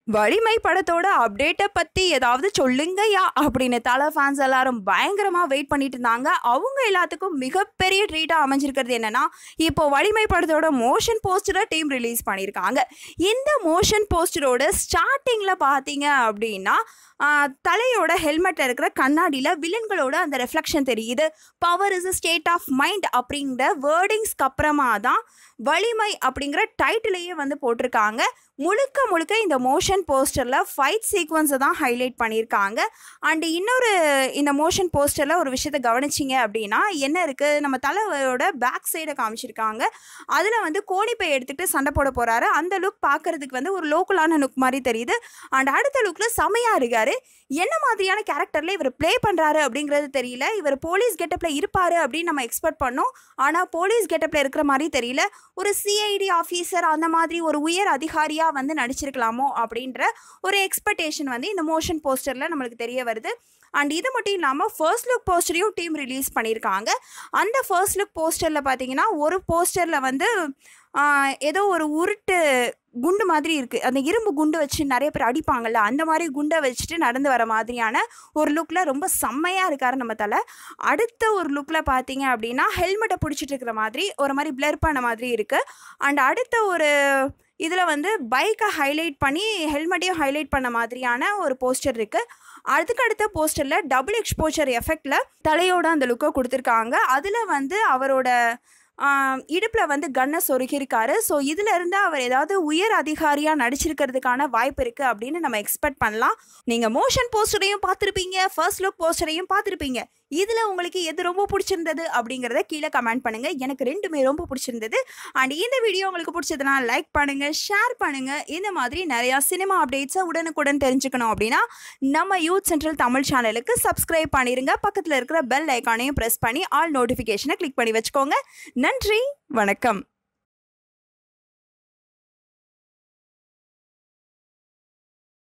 வலிமை படத்தோட அப்டேட்டை பற்றி ஏதாவது சொல்லுங்கய்யா அப்படின்னு தலை ஃபேன்ஸ் எல்லாரும் பயங்கரமாக வெயிட் பண்ணிட்டு இருந்தாங்க அவங்க எல்லாத்துக்கும் மிகப்பெரிய ட்ரீட்டாக அமைஞ்சிருக்கிறது என்னன்னா இப்போ வலிமை படத்தோட மோஷன் போஸ்டரை டீம் ரிலீஸ் பண்ணியிருக்காங்க இந்த மோஷன் போஸ்டரோட ஸ்டார்டிங்கில் பார்த்தீங்க அப்படின்னா ஆஹ், தலையோட ஹெல்மெட்டில் இருக்கிற கண்ணாடியில் வில்லன்களோட அந்த ரெஃப்ளெக்ஷன் தெரியுது power is a state of mind அப்படிங்கிற வேர்டிங்ஸ்க்கு அப்புறமா தான் வலிமை அப்படிங்கிற டைட்டிலையே வந்து போட்டிருக்காங்க முழுக்க முழுக்க இந்த மோஷன் போஸ்டரில் ஃபைட் சீக்வன்ஸை தான் ஹைலைட் பண்ணியிருக்காங்க அண்டு இன்னொரு இந்த மோஷன் போஸ்டரில் ஒரு விஷயத்தை கவனிச்சிங்க அப்படின்னா என்ன இருக்குது நம்ம தலையோட பேக் சைடை காமிச்சிருக்காங்க அதில் வந்து கோணிப்பை எடுத்துகிட்டு சண்டை போட போகிறாரு அந்த லுக் பார்க்கறதுக்கு வந்து ஒரு லோக்கலான லுக் மாதிரி தெரியுது அண்ட் அடுத்த லுக்கில் செமையாக இருக்காரு என்ன மாதிரியான கேரக்டரில் இவர் ப்ளே பண்ணுறாரு அப்படிங்கிறது தெரியல இவர் போலீஸ் கெட்டப்பில் இருப்பார் அப்படின்னு நம்ம எக்ஸ்பெக்ட் பண்ணோம் ஆனால் போலீஸ் கெட்டப்பில் இருக்கிற மாதிரி தெரியல ஒரு சிஐடி ஆஃபீஸர் அந்த மாதிரி ஒரு உயர் அதிகாரியாக வந்து நடிச்சிருக்கலாமோ அப்படின்ற ஒரு எக்ஸ்பெக்டேஷன் வந்து இந்த மோஷன் போஸ்டரில் நம்மளுக்கு தெரிய வருது அண்ட் இது மட்டும் இல்லாமல் ஃபர்ஸ்ட் லுக் போஸ்டரையும் டீம் ரிலீஸ் பண்ணியிருக்காங்க அந்த ஃபர்ஸ்ட் லுக் போஸ்டரில் பார்த்தீங்கன்னா ஒரு போஸ்டரில் வந்து ஆஹ், ஏதோ ஒரு உருட்டு குண்டு மாதிரி இருக்குது அந்த இரும்பு குண்டு வச்சு நிறைய பேர் அடிப்பாங்கல்ல அந்த மாதிரி குண்டை வச்சுட்டு நடந்து வர மாதிரியான ஒரு லுக்கில் ரொம்ப செம்மையாக இருக்காரு நம்ம தலை அடுத்த ஒரு லுக்கில் பார்த்தீங்க அப்படின்னா ஹெல்மெட்டை பிடிச்சிட்டு இருக்கிற மாதிரி ஒரு மாதிரி பிளர் பண்ண மாதிரி இருக்குது அண்ட் அடுத்த ஒரு இதில் வந்து பைக்கை ஹைலைட் பண்ணி ஹெல்மெட்டையும் ஹைலைட் பண்ண மாதிரியான ஒரு போஸ்டர் இருக்குது அதுக்கு அடுத்த போஸ்டரில் டபுள் எக்ஸ்போஜர் எஃபெக்டில் தலையோட அந்த லுக்கை கொடுத்துருக்காங்க அதில் வந்து அவரோட இடுப்பில் வந்து கன்னை சொருகியிருக்காரு ஸோ இதில் இருந்து அவர் ஏதாவது உயர் அதிகாரியாக நடிச்சிருக்கிறதுக்கான வாய்ப்பு இருக்குது அப்படின்னு நம்ம எக்ஸ்பெக்ட் பண்ணலாம் நீங்கள் மோஷன் போஸ்டரையும் பார்த்துருப்பீங்க ஃபர்ஸ்ட் லுக் போஸ்டரையும் பார்த்துருப்பீங்க இதில் உங்களுக்கு எது ரொம்ப பிடிச்சிருந்தது அப்படிங்கிறத கீழே கமெண்ட் பண்ணுங்கள் எனக்கு ரெண்டுமே ரொம்ப பிடிச்சிருந்தது அண்ட் இந்த வீடியோ உங்களுக்கு பிடிச்சதுனா லைக் பண்ணுங்கள் ஷேர் பண்ணுங்கள் இந்த மாதிரி நிறையா சினிமா அப்டேட்ஸை உடனுக்குடன் தெரிஞ்சுக்கணும் அப்படின்னா நம்ம யூத் சென்ட்ரல் தமிழ் சேனலுக்கு சப்ஸ்கிரைப் பண்ணிடுங்க பக்கத்தில் இருக்கிற பெல் ஐக்கானையும் ப்ரெஸ் பண்ணி ஆல் நோட்டிஃபிகேஷனை கிளிக் பண்ணி வச்சுக்கோங்க நன்றி வணக்கம்